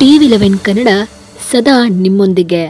TV eleven Kannada ಸದಾ ನಿಮ್ಮೊಂದಿಗೆ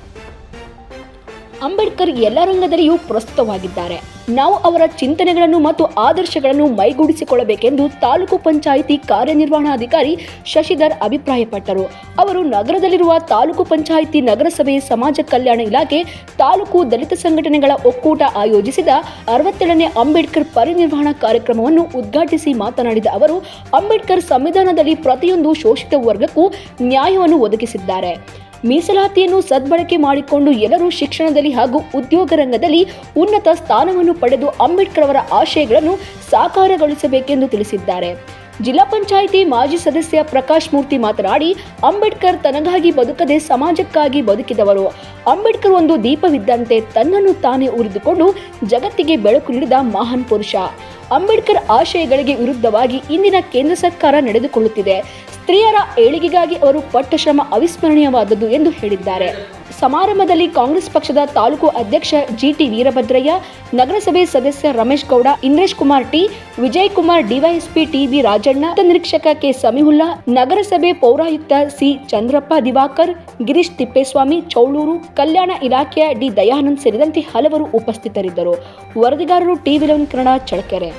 ಅಂಬೇಡ್ಕರ್ ಎಲ್ಲ ರಂಗದಲ್ಲಿಯೂ ಪ್ರಸ್ತುತವಾಗಿದ್ದಾರೆ ನಾವು ಅವರ ಚಿಂತನೆಗಳನ್ನು ಮತ್ತು ಆದರ್ಶಗಳನ್ನು ಮೈಗೂಡಿಸಿಕೊಳ್ಳಬೇಕೆಂದು ತಾಲೂಕು ಪಂಚಾಯಿತಿ ಕಾರ್ಯನಿರ್ವಹಣಾಧಿಕಾರಿ ಶಶಿಧರ್ ಅಭಿಪ್ರಾಯಪಟ್ಟರು ಅವರು ನಗರದಲ್ಲಿರುವ ತಾಲೂಕು ಪಂಚಾಯಿತಿ ನಗರಸಭೆ ಸಮಾಜ ಕಲ್ಯಾಣ ಇಲಾಖೆ ತಾಲೂಕು ದಲಿತ ಸಂಘಟನೆಗಳ ಒಕ್ಕೂಟ ಆಯೋಜಿಸಿದ ಅರವತ್ತೇಳನೇ ಅಂಬೇಡ್ಕರ್ ಪರಿನಿರ್ವಹಣಾ ಕಾರ್ಯಕ್ರಮವನ್ನು ಉದ್ಘಾಟಿಸಿ ಮಾತನಾಡಿದ ಅವರು ಅಂಬೇಡ್ಕರ್ ಸಂವಿಧಾನದಲ್ಲಿ ಪ್ರತಿಯೊಂದು ಶೋಷಿತ ವರ್ಗಕ್ಕೂ ನ್ಯಾಯವನ್ನು ಒದಗಿಸಿದ್ದಾರೆ ಮೀಸಲಾತಿಯನ್ನು ಸದ್ಬಳಕೆ ಮಾಡಿಕೊಂಡು ಎಲ್ಲರೂ ಶಿಕ್ಷಣದಲ್ಲಿ ಹಾಗೂ ಉದ್ಯೋಗ ರಂಗದಲ್ಲಿ ಉನ್ನತ ಸ್ಥಾನವನ್ನು ಪಡೆದು ಅಂಬೇಡ್ಕರ್ ಅವರ ಆಶಯಗಳನ್ನು ಸಾಕಾರಗೊಳಿಸಬೇಕೆಂದು ತಿಳಿಸಿದ್ದಾರೆ ಜಿಲ್ಲಾ ಪಂಚಾಯಿತಿ ಮಾಜಿ ಸದಸ್ಯ ಪ್ರಕಾಶ್ ಮೂರ್ತಿ ಮಾತನಾಡಿ ಅಂಬೇಡ್ಕರ್ ತನಗಾಗಿ ಬದುಕದೆ ಸಮಾಜಕ್ಕಾಗಿ ಬದುಕಿದವರು ಅಂಬೇಡ್ಕರ್ ಒಂದು ದೀಪವಿದ್ದಂತೆ ತನ್ನನ್ನು ತಾನೇ ಉರಿದುಕೊಂಡು ಜಗತ್ತಿಗೆ ಬೆಳಕು ನೀಡಿದ ಮಹಾನ್ ಪುರುಷ ಅಂಬೇಡ್ಕರ್ ಆಶಯಗಳಿಗೆ ವಿರುದ್ಧವಾಗಿ ಇಂದಿನ ಕೇಂದ್ರ ಸರ್ಕಾರ ನಡೆದುಕೊಳ್ಳುತ್ತಿದೆ ಸ್ತ್ರೀಯರ ಏಳಿಗೆಗಾಗಿ ಅವರು ಪಟ್ಟ ಶ್ರಮ ಅವಿಸ್ಮರಣೀಯವಾದದ್ದು ಎಂದು ಹೇಳಿದ್ದಾರೆ ಸಮಾರಂಭದಲ್ಲಿ ಕಾಂಗ್ರೆಸ್ ಪಕ್ಷದ ತಾಲೂಕು ಅಧ್ಯಕ್ಷ ಜಿಟಿ ವೀರಭದ್ರಯ್ಯ ನಗರಸಭೆ ಸದಸ್ಯ Ramesh Gowda Indresh Kumar T Vijay Kumar DySP TB Rajanna ನಿರೀಕ್ಷಕ ಕೆ ಸಮೀಹುಲ್ಲಾ ನಗರಸಭೆ ಪೌರಾಯುಕ್ತ ಸಿ ಚಂದ್ರಪ್ಪ ದಿವಾಕರ್ ಗಿರೀಶ್ ತಿಪ್ಪೇಸ್ವಾಮಿ ಚೌಳೂರು ಕಲ್ಯಾಣ ಇಲಾಖೆಯ ಡಿ ದಯಾನಂದ್ ಸೇರಿದಂತೆ ಹಲವರು ಉಪಸ್ಥಿತರಿದ್ದರು ವರದಿಗಾರರು ಟಿವಿ ಲೆವೆನ್ ಕನ್ನಡ ಚಳ್ಳಕೆರೆ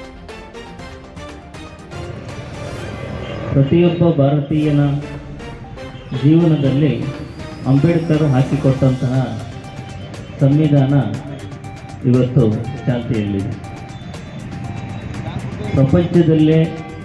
ಪ್ರತಿಯೊಬ್ಬ ಭಾರತೀಯನ ಜೀವನದಲ್ಲಿ ಅಂಬೇಡ್ಕರ್ ಹಾಕಿಕೊಟ್ಟಂತಹ ಸಂವಿಧಾನ ಇವತ್ತು ಚಾಲ್ತಿಯಲ್ಲಿದೆ ಪ್ರಪಂಚದಲ್ಲೇ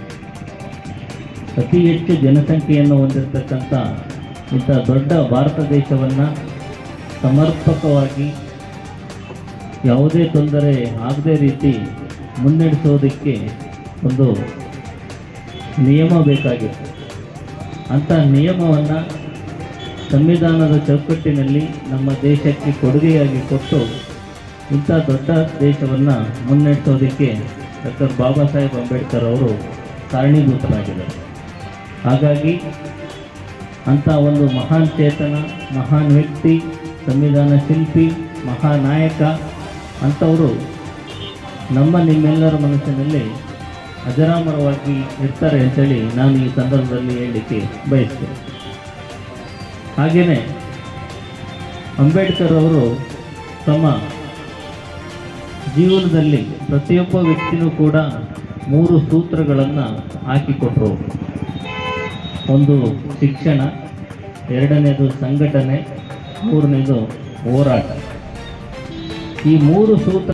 ಅತಿ ಹೆಚ್ಚು ಜನಸಂಖ್ಯೆಯನ್ನು ಹೊಂದಿರತಕ್ಕಂಥ ಇಂಥ ದೊಡ್ಡ ಭಾರತ ದೇಶವನ್ನು ಸಮರ್ಪಕವಾಗಿ ಯಾವುದೇ ತೊಂದರೆ ಆಗದೇ ರೀತಿ ಮುನ್ನಡೆಸೋದಕ್ಕೆ ಒಂದು ನಿಯಮ ಬೇಕಾಗಿತ್ತು ಅಂಥ ನಿಯಮವನ್ನು ಸಂವಿಧಾನದ ಚೌಕಟ್ಟಿನಲ್ಲಿ ನಮ್ಮ ದೇಶಕ್ಕೆ ಕೊಡುಗೆಯಾಗಿ ಕೊಟ್ಟು ಇಂಥ ದೊಡ್ಡ ದೇಶವನ್ನು ಮುನ್ನಡೆಸೋದಕ್ಕೆ ಡಾಕ್ಟರ್ ಬಾಬಾ ಸಾಹೇಬ್ ಅಂಬೇಡ್ಕರ್ ಅವರು ಕಾರಣೀಭೂತರಾಗಿದ್ದಾರೆ ಹಾಗಾಗಿ ಅಂಥ ಒಂದು ಮಹಾನ್ ಚೇತನ ಮಹಾನ್ ವ್ಯಕ್ತಿ ಸಂವಿಧಾನ ಶಿಲ್ಪಿ ಮಹಾನಾಯಕ ಅಂಥವರು ನಮ್ಮ ನಿಮ್ಮೆಲ್ಲರ ಮನಸ್ಸಿನಲ್ಲಿ ಅಜರಾಮರವಾಗಿ ಇರ್ತಾರೆ ಅಂತೇಳಿ ನಾನು ಈ ಸಂದರ್ಭದಲ್ಲಿ ಹೇಳಲಿಕ್ಕೆ ಬಯಸ್ತೇನೆ ಹಾಗೆಯೇ ಅಂಬೇಡ್ಕರ್ ಅವರು ತಮ್ಮ ಜೀವನದಲ್ಲಿ ಪ್ರತಿಯೊಬ್ಬ ವ್ಯಕ್ತಿನೂ ಕೂಡ ಮೂರು ಸೂತ್ರಗಳನ್ನು ಹಾಕಿಕೊಟ್ರು ಒಂದು ಶಿಕ್ಷಣ ಎರಡನೇದು ಸಂಘಟನೆ ಮೂರನೇದು ಹೋರಾಟ ಈ ಮೂರು ಸೂತ್ರ